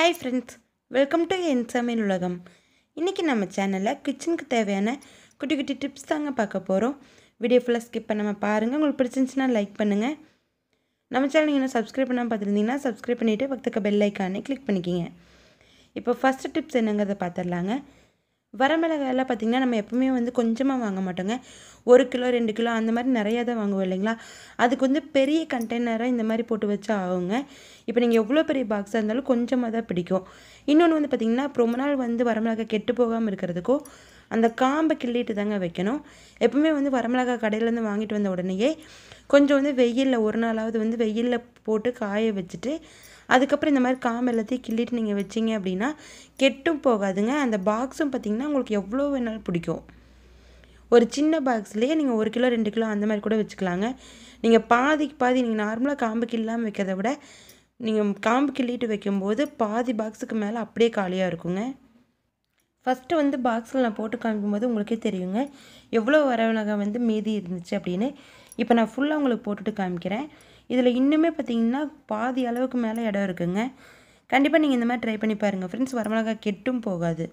hi friends welcome to என் சமையல் உலகம் இன்றைக்கி நம்ம சேனலில் கிச்சனுக்கு தேவையான குட்டி குட்டி டிப்ஸ் தாங்க பார்க்க போகிறோம் வீடியோ ஃபுல்லாக ஸ்கிப் பண்ணாமல் பாருங்கள் உங்களுக்கு பிடிச்சிருந்துச்சுன்னா லைக் பண்ணுங்கள் நம்ம சேனல் நீங்கள் இன்னும் சப்ஸ்கிரைப் பண்ணாமல் பார்த்துருந்தீங்கன்னா சப்ஸ்கிரைப் பண்ணிவிட்டு பக்கத்துக்கு பெல் ஐக்கானே கிளிக் பண்ணிக்கிங்க இப்போ ஃபஸ்ட்டு டிப்ஸ் என்னங்கிறத பார்த்துடலாங்க வரமிளகாயெல்லாம் பார்த்திங்கன்னா நம்ம எப்பவுமே வந்து கொஞ்சமாக வாங்க மாட்டோங்க ஒரு கிலோ ரெண்டு கிலோ அந்த மாதிரி நிறையா தான் வாங்குவோம் இல்லைங்களா அதுக்கு வந்து பெரிய கண்டெய்னராக இந்த மாதிரி போட்டு வச்சா ஆகுங்க இப்போ நீங்கள் எவ்வளோ பெரிய பாக்ஸாக இருந்தாலும் கொஞ்சமாக தான் பிடிக்கும் இன்னொன்று வந்து பார்த்திங்கன்னா ரொம்ப நாள் வந்து வரமிளகாய் கெட்டு போகாமல் இருக்கிறதுக்கும் அந்த காம்பை கிள்ளிட்டு தாங்க வைக்கணும் எப்பவுமே வந்து வரமிளகாய் கடையிலேருந்து வாங்கிட்டு வந்த உடனேயே கொஞ்சம் வந்து வெயிலில் ஒரு நாளாவது வந்து வெயிலில் போட்டு காய வச்சுட்டு அதுக்கப்புறம் இந்த மாதிரி காம்பு எல்லாத்தையும் கிள்ளிட்டு நீங்கள் வச்சிங்க அப்படின்னா கெட்டும் போகாதுங்க அந்த பாக்ஸும் பார்த்திங்கன்னா உங்களுக்கு எவ்வளோ வேணாலும் பிடிக்கும் ஒரு சின்ன பாக்ஸ்லேயே நீங்கள் ஒரு கிலோ ரெண்டு கிலோ அந்த மாதிரி கூட வச்சுக்கலாங்க நீங்கள் பாதிக்கு பாதி நீங்கள் நார்மலாக காம்பு கில்லாமல் வைக்கிறத விட நீங்கள் காம்பு கிள்ளிட்டு வைக்கும்போது பாதி பாக்ஸுக்கு மேலே அப்படியே காலியாக இருக்குங்க ஃபஸ்ட்டு வந்து பாக்ஸில் நான் போட்டு காமிக்கும்போது உங்களுக்கே தெரியுங்க எவ்வளோ வரமிளகாய் வந்து மீதி இருந்துச்சு அப்படின்னு இப்போ நான் ஃபுல்லாக உங்களுக்கு போட்டுட்டு காமிக்கிறேன் இதில் இன்னுமே பார்த்தீங்கன்னா பாதி அளவுக்கு மேலே இடம் இருக்குங்க கண்டிப்பாக நீங்கள் இந்த மாதிரி ட்ரை பண்ணி பாருங்கள் ஃப்ரெண்ட்ஸ் வரமிளகாய் கெட்டும் போகாது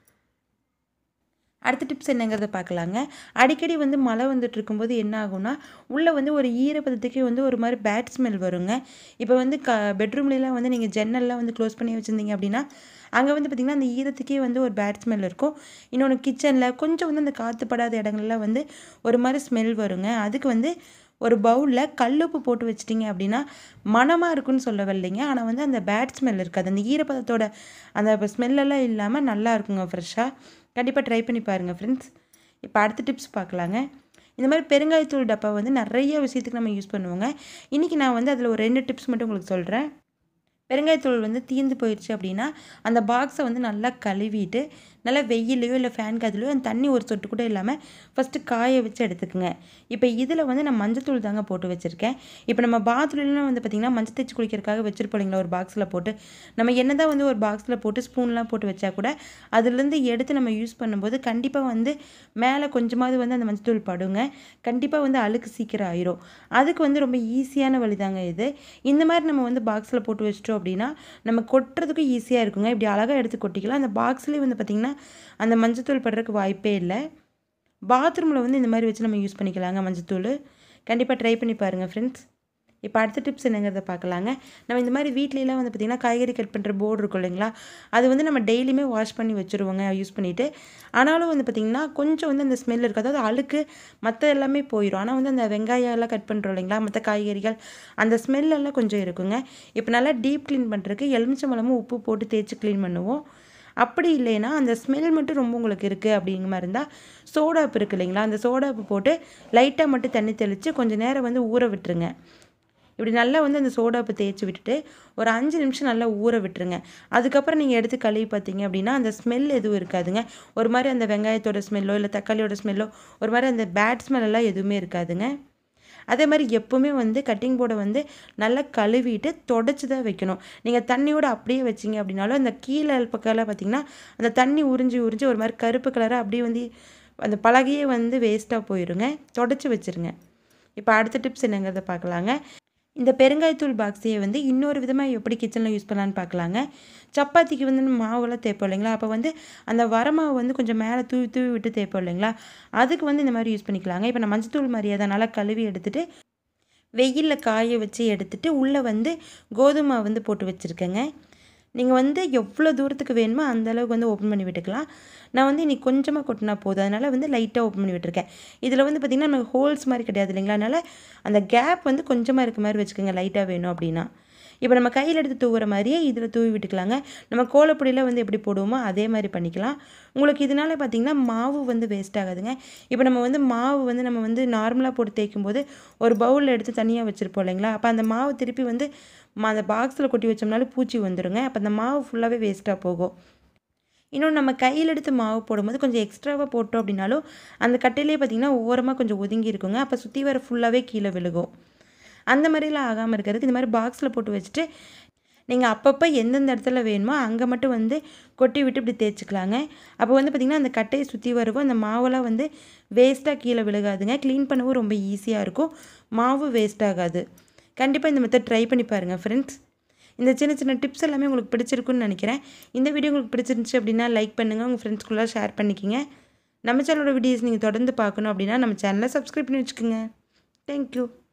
அடுத்த டிப்ஸ் என்னங்கிறத பார்க்கலாங்க அடிக்கடி வந்து மழை வந்துட்டு இருக்கும்போது என்ன ஆகும்னா உள்ளே வந்து ஒரு ஈரப்பதத்துக்கே வந்து ஒரு மாதிரி பேட் ஸ்மெல் வருங்க இப்போ வந்து க பெட்ரூம்லாம் வந்து நீங்கள் ஜன்னல்லாம் வந்து க்ளோஸ் பண்ணி வச்சுருந்தீங்க அப்படின்னா அங்கே வந்து பார்த்திங்கன்னா அந்த ஈரத்துக்கே வந்து ஒரு பேட் ஸ்மெல் இருக்கும் இன்னொன்று கிச்சனில் கொஞ்சம் வந்து அந்த காற்று படாத இடங்கள்லாம் வந்து ஒரு மாதிரி ஸ்மெல் வருங்க அதுக்கு வந்து ஒரு பவுலில் கல்லுப்பு போட்டு வச்சிட்டிங்க அப்படின்னா மனமாக இருக்குன்னு சொல்ல வரலைங்க ஆனால் வந்து அந்த பேட் ஸ்மெல் இருக்காது அந்த ஈரப்பதத்தோட அந்த ஸ்மெல்லெல்லாம் இல்லாமல் நல்லா இருக்குங்க ஃப்ரெஷ்ஷாக கண்டிப்பாக ட்ரை பண்ணி பாருங்கள் ஃப்ரெண்ட்ஸ் இப்போ அடுத்த டிப்ஸ் பார்க்கலாங்க இந்த மாதிரி பெருங்காயத்தூள் டப்பா வந்து நிறைய விஷயத்துக்கு நம்ம யூஸ் பண்ணுவோங்க இன்றைக்கி நான் வந்து அதில் ஒரு ரெண்டு டிப்ஸ் மட்டும் உங்களுக்கு சொல்கிறேன் பெருங்காயத்தூள் வந்து தீர்ந்து போயிடுச்சு அப்படின்னா அந்த பாக்ஸை வந்து நல்லா கழுவிட்டு நல்லா வெயிலையோ இல்லை ஃபேன் காத்துலையோ அந்த தண்ணி ஒரு சொட்டு கூட இல்லாமல் ஃபஸ்ட்டு காய வச்சு எடுத்துக்கோங்க இப்போ இதில் வந்து நான் மஞ்சத்தூள் தாங்க போட்டு வச்சுருக்கேன் இப்போ நம்ம பாத்ரூம்லாம் வந்து பார்த்திங்கன்னா மஞ்சள் தேய்ச்சி குளிக்கிறதுக்காக வச்சுருப்போம் இல்லைங்களா ஒரு பாக்ஸில் போட்டு நம்ம என்ன தான் வந்து ஒரு பாக்ஸில் போட்டு ஸ்பூன்லாம் போட்டு வச்சா கூட அதுலேருந்து எடுத்து நம்ம யூஸ் பண்ணும்போது கண்டிப்பாக வந்து மேலே கொஞ்சமாவது வந்து அந்த மஞ்சத்தூள் படுங்க கண்டிப்பாக வந்து அழுக்கு சீக்கிரம் ஆயிரும் அதுக்கு வந்து ரொம்ப ஈஸியான வழி தாங்க இது இந்த மாதிரி நம்ம வந்து பாக்ஸில் போட்டு வச்சிட்டோம் அப்படின்னா நம்ம கொட்டுறதுக்கும் ஈஸியாக இருக்குங்க இப்படி அழகாக எடுத்து கொட்டிக்கலாம் அந்த பாக்ஸ்லேயே வந்து பார்த்திங்கன்னா அந்த மஞ்சத்தூள் படுறதுக்கு வாய்ப்பே இல்லை பாத்ரூமில் வந்து இந்த மாதிரி வச்சு நம்ம யூஸ் பண்ணிக்கலாங்க மஞ்சத்தூள் கண்டிப்பாக ட்ரை பண்ணி பாருங்கள் ஃப்ரெண்ட்ஸ் இப்போ அடுத்த டிப்ஸ் என்னங்கிறத பார்க்கலாங்க நம்ம இந்த மாதிரி வீட்லலாம் வந்து பார்த்திங்கன்னா காய்கறி கட் பண்ணுற போர்டு இருக்கும் இல்லைங்களா அது வந்து நம்ம டெய்லியுமே வாஷ் பண்ணி வச்சுருவோங்க யூஸ் பண்ணிவிட்டு ஆனாலும் வந்து பார்த்திங்கன்னா கொஞ்சம் வந்து அந்த ஸ்மெல் இருக்குது அதாவது அழுக்கு மற்ற எல்லாமே போயிடும் ஆனால் வந்து அந்த வெங்காயம் எல்லாம் கட் பண்ணுறோம் இல்லைங்களா மற்ற காய்கறிகள் அந்த ஸ்மெல்லெல்லாம் கொஞ்சம் இருக்குங்க இப்போ நல்லா டீப் க்ளீன் பண்ணுறதுக்கு எலுமிச்சம்பழமும் உப்பு போட்டு தேய்ச்சி க்ளீன் பண்ணுவோம் அப்படி இல்லைன்னா அந்த ஸ்மெல் மட்டும் ரொம்ப உங்களுக்கு இருக்குது அப்படிங்கிற மாதிரி இருந்தால் சோடாப்பு இருக்குது இல்லைங்களா அந்த சோடாப்பு போட்டு லைட்டாக மட்டும் தண்ணி தெளித்து கொஞ்சம் நேரம் வந்து ஊற விட்டுருங்க இப்படி நல்லா வந்து அந்த சோடாப்பு தேய்ச்சி விட்டுட்டு ஒரு அஞ்சு நிமிஷம் நல்லா ஊற விட்டுருங்க அதுக்கப்புறம் நீங்கள் எடுத்து கழுவி பார்த்தீங்க அப்படின்னா அந்த ஸ்மெல் எதுவும் இருக்காதுங்க ஒரு மாதிரி அந்த வெங்காயத்தோட ஸ்மெல்லோ இல்லை தக்காளியோட ஸ்மெல்லோ ஒரு மாதிரி அந்த பேட் ஸ்மெல் எல்லாம் எதுவுமே இருக்காதுங்க அதே மாதிரி எப்போவுமே வந்து கட்டிங் போர்டை வந்து நல்லா கழுவிட்டு தொடச்சி தான் வைக்கணும் நீங்கள் தண்ணியோடு அப்படியே வச்சிங்க அப்படின்னாலும் அந்த கீழே பக்கம்லாம் பார்த்தீங்கன்னா அந்த தண்ணி உறிஞ்சி உறிஞ்சி ஒரு மாதிரி கருப்பு கலராக அப்படியே வந்து அந்த பலகையே வந்து வேஸ்ட்டாக போயிடுங்க தொடச்சி வச்சுருங்க இப்போ அடுத்த டிப்ஸ் என்னங்கிறத பார்க்கலாங்க இந்த பெருங்காயத்தூள் பாக்ஸையை வந்து இன்னொரு விதமாக எப்படி கிச்சனில் யூஸ் பண்ணலான்னு பார்க்கலாங்க சப்பாத்திக்கு வந்து மாவெல்லாம் தேய்ப்போம் இல்லைங்களா அப்போ வந்து அந்த வரமாவு வந்து கொஞ்சம் மேலே தூவி தூவி விட்டு தேய்ப்போம் இல்லைங்களா அதுக்கு வந்து இந்த மாதிரி யூஸ் பண்ணிக்கலாங்க இப்போ நான் மஞ்சத்தூள் மாதிரி அதை நல்லா கழுவி எடுத்துகிட்டு வெயிலில் காய வச்சு எடுத்துகிட்டு உள்ளே வந்து கோதுமை வந்து போட்டு வச்சுருக்கேங்க நீங்கள் வந்து எவ்வளோ தூரத்துக்கு வேணுமோ அந்த அளவுக்கு வந்து ஓப்பன் பண்ணி விட்டுக்கலாம் நான் வந்து இன்றைக்கி கொஞ்சமாக கொட்டினா போதும் அதனால் வந்து லைட்டாக ஓப்பன் பண்ணி விட்டுருக்கேன் இதில் வந்து பார்த்திங்கன்னா நமக்கு ஹோல்ஸ் மாதிரி கிடையாது இல்லைங்களா அதனால் அந்த கேப் வந்து கொஞ்சமாக இருக்க மாதிரி வச்சுக்கோங்க லைட்டாக வேணும் அப்படின்னா இப்போ நம்ம கையில் எடுத்து தூவுற மாதிரியே இதில் தூவி விட்டுக்கலாங்க நம்ம கோலப்பொடியில் வந்து எப்படி போடுவோமோ அதே மாதிரி பண்ணிக்கலாம் உங்களுக்கு இதனால் பார்த்திங்கன்னா மாவு வந்து வேஸ்ட் ஆகாதுங்க இப்போ நம்ம வந்து மாவு வந்து நம்ம வந்து நார்மலாக போட்டு தேய்க்கும் போது ஒரு பவுலில் எடுத்து தனியாக வச்சுருப்போம் இல்லைங்களா அப்போ அந்த மாவு திருப்பி வந்து அந்த பாக்ஸில் கொட்டி வச்சோம்னாலும் பூச்சி வந்துடுங்க அப்போ அந்த மாவு ஃபுல்லாகவே வேஸ்ட்டாக போகும் இன்னொன்று நம்ம கையில் எடுத்து மாவு போடும்போது கொஞ்சம் எக்ஸ்ட்ராவாக போட்டோம் அப்படின்னாலும் அந்த கட்டையிலே பார்த்திங்கன்னா ஓரமாக கொஞ்சம் ஒதுங்கி இருக்குங்க அப்போ சுற்றி வர ஃபுல்லாகவே கீழே விழுகும் அந்த மாதிரிலாம் ஆகாமல் இருக்கிறதுக்கு இந்த மாதிரி பாக்ஸில் போட்டு வச்சுட்டு நீங்கள் அப்பப்போ எந்தெந்த இடத்துல வேணுமோ அங்கே மட்டும் வந்து கொட்டி விட்டு இப்படி தேய்ச்சிக்கலாங்க அப்போ வந்து பார்த்திங்கன்னா அந்த கட்டையை சுற்றி வரவும் அந்த மாவெல்லாம் வந்து வேஸ்ட்டாக கீழே விழுகாதுங்க க்ளீன் பண்ணவும் ரொம்ப ஈஸியாக இருக்கும் மாவு வேஸ்ட் ஆகாது கண்டிப்பாக இந்த மெத்தட் ட்ரை பண்ணி பாருங்கள் ஃப்ரெண்ட்ஸ் இந்த சின்ன சின்ன டிப்ஸ் எல்லாமே உங்களுக்கு பிடிச்சிருக்குன்னு நினைக்கிறேன் இந்த வீடியோ உங்களுக்கு பிடிச்சிருந்துச்சு அப்படின்னா லைக் பண்ணுங்கள் உங்கள் ஃப்ரெண்ட்ஸ்குள்ளே ஷேர் பண்ணிக்கிங்க நம்ம சேனலோட வீடியோஸ் நீங்கள் தொடர்ந்து பார்க்கணும் அப்படின்னா நம்ம சேனலை சப்ஸ்கிரைப் பண்ணி வச்சுக்கோங்க தேங்க்யூ